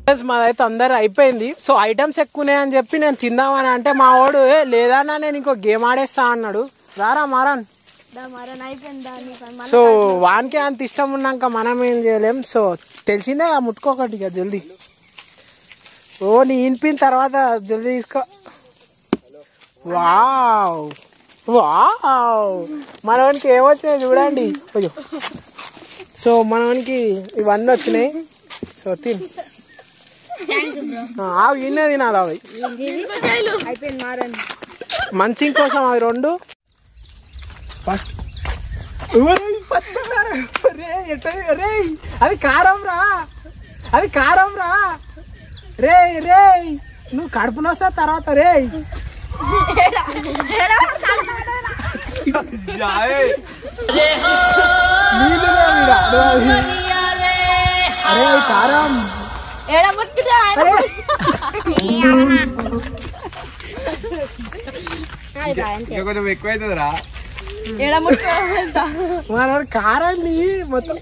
Friends, మాదైతే అందరు అయిపోయింది సో ఐటమ్స్ ఎక్కువనే అని చెప్పి నేను తిందామని అంటే మా వాడు "ఏ, లేదన్నా నేను ఇంకో గేమ్ ఆడేస్తా అన్నాడు రారా మారాన్ సో వానికి అంత ఇష్టం ఉన్నాక మనం ఏం చేయలేం సో తెలిసిందే కదా ముట్టుకోకటి ఇక జల్దీ ఓ నీ ఇనిపిన తర్వాత జల్దీ తీసుకో వావ్ వావ్ మనవానికి ఏమొచ్చినాయి చూడండి అయ్యో సో మనవానికి ఇవన్నీ వచ్చినాయి సో తిన్ ఆవి ఇన్నే తినాలి అవి అయిపోయింది మారని మంచి కోసం అవి రెండు ఫస్ట్ రే అది కారం రా అది కారం రా రే రే నువ్వు కడుపు నొస్తా తర్వాత రే నీళ్ళు లేవు ఈడ. అరే అది కారం ఏడ ముట్టుకుంటా అరే ఇంకా కొంచెం ఎక్కువ అవుతుందిరా ఏడ ముట్టుకుంటా మన కారాన్ని మొత్తం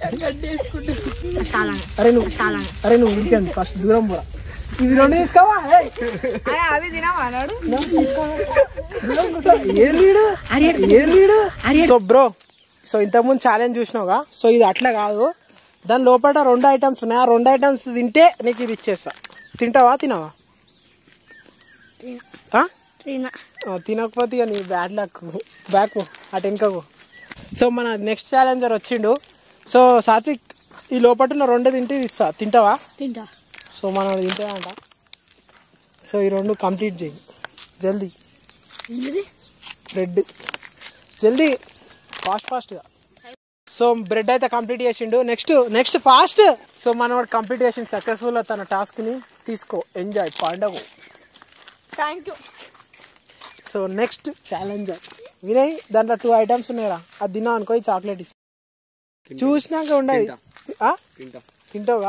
అరే నువ్వు అరే నువ్వు ఉడికండి ఫస్ట్ దూరం పోరా ఇవి రెండు తీసుకోవా ఏయ్, అవి తినవా అన్నాడు నువ్వు తీసుకోవా? దూరం కూర్చో. ఏం లీడు ఏం లీడు సో బ్రో సో ఇంతకుముందు ఛాలెంజ్ చూసినావుగా సో ఇది అట్లా కాదు దాని లోపల రెండు ఐటమ్స్ ఉన్నాయి ఆ రెండు ఐటమ్స్ తింటే నీకు ఇది ఇచ్చేస్తా తింటావా తినవా ఆ? తిన ఆ, తినకపోతే ఇక నీ బ్యాడ్ లక్ బ్యాక్ అటు వెనుకకు సో మన నెక్స్ట్ ఛాలెంజర్ వచ్చిండు సో సాత్విక్ ఈ లోపల ఉన్న రెండు తింటే ఇది ఇస్తా తింటావా తింటా సో మనం తింటామంట సో ఈ రెండు కంప్లీట్ చేయి జల్దీ బ్రెడ్ జల్దీ ఫాస్ట్ ఫాస్ట్గా సో బ్రెడ్ అయితే కంప్లీట్ చేసిండు నెక్స్ట్ నెక్స్ట్ ఫాస్ట్ సో మనవాడు కంప్లీట్ చేసిండు సక్సెస్ఫుల్ తన టాస్క్ని తీసుకో ఎంజాయ్ పండగ thank you so next challenger Vinay దాంట్లో టూ ఐటమ్స్ ఉన్నాయిరా అది తిన్నావు అనుకో ఈ చాక్లెట్ ఇస్తా చూసినాక ఉండదు ఆ? తింటా తింటావుగా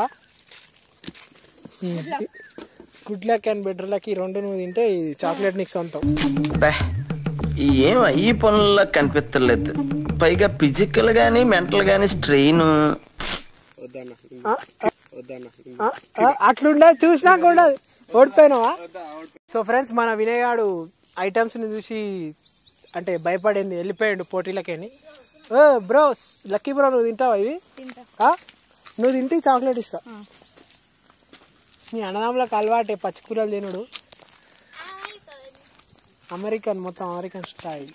good luck and better luck ఈ రెండు నువ్వు తింటే ఈ చాక్లెట్ నీకు సొంతం బే, ఏం ఈ పనుల్లో కనిపించలేదు పైగా ఫిజికల్ గానీ మెంటల్ గానీ స్ట్రెయిన్ వద్దన్న ఆ? వద్దన్న ఆ? ఆ? అట్లుండదు చూసినాక ఉండదు ఓడిపోయినావా సో ఫ్రెండ్స్ మన వినయ్ గాడు ఐటమ్స్ని చూసి అంటే భయపడింది వెళ్ళిపోయాడు పోటీలకేని ఓ బ్రో లక్కీ బ్రో నువ్వు తింటావా ఇవి తింటా ఆ? నువ్వు తింటే చాక్లెట్ ఇస్తా నీ అన్నదమ్ములకు అలవాటే పచ్చికూరలు తినుడు అమెరికన్ మొత్తం అమెరికన్ స్టైల్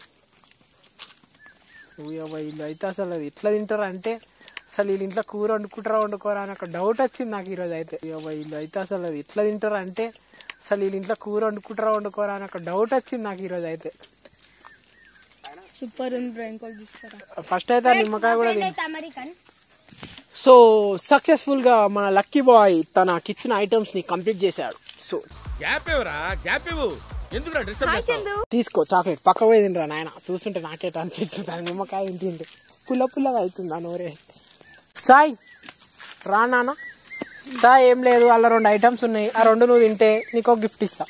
వీళ్ళు అయితే అసలు అది ఎట్లా తింటారు అంటే అసలు వీళ్ళు ఇంట్లో కూర వండుకుంటారా వండుకోరా అని ఒక డౌట్ వచ్చింది నాకు ఈరోజు అయితే వీళ్ళు అయితే అసలు అది ఎట్లా తింటారు అంటే అసలు వీళ్ళు ఇంట్లో కూర వండుకుంటారా వండుకోరా అని ఒక డౌట్ వచ్చింది నాకు ఈరోజు అయితే సూపర్ ఉంది బ్రో ఇంకోటి తీసుకురా ఫస్ట్ అయితే ఆ నిమ్మకాయ కూడా తిని అమెరికన్ సో సక్సెస్ఫుల్గా మన లక్కీ బాయ్ తనకి ఇచ్చిన ఐటమ్స్ని కంప్లీట్ చేశాడు సో గ్యాప్ ఇవ్వరా గ్యాప్ ఇవ్వు ఎందుకు డిస్టర్బ్ చేస్తావు తీసుకో చాక్లెట్ పక్క పోయి తినరా నాయన చూస్తుంటే నాకేట అనిపిస్తుంది ఆ నిమ్మకాయ తింటుంటే పుల్ల పుల్లగా అవుతుంది ఆ నోరే సాయ్ రా నాన్న సాయ్ ఏం లేదు అలా రెండు ఐటమ్స్ ఉన్నాయి ఆ రెండు నువ్వు తింటే నీకు ఒక గిఫ్ట్ ఇస్తా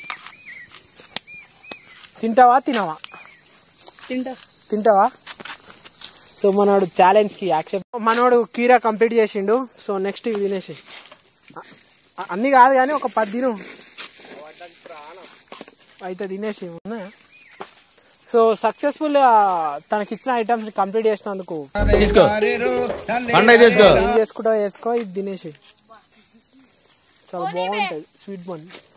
తింటావా తినవా తింటా తింటావా సో మనోడు ఛాలెంజ్కి యాక్సెప్ట్ మనోడు కీరా కంప్లీట్ చేసిండు సో నెక్స్ట్ ఇవి తినేసి అ- అన్ని కాదు కానీ ఒక పది తిను అయితే తినేసి ఉన్నాయా సో సక్సెస్ఫుల్ తనకి ఇచ్చిన ఐటమ్స్ కంప్లీట్ చేసినందుకు తీసుకో పండగ తీసుకో ఏం చేసుకుంటా చేసుకో ఇది తినేసి చాలా బాగుంటుంది స్వీట్ బన్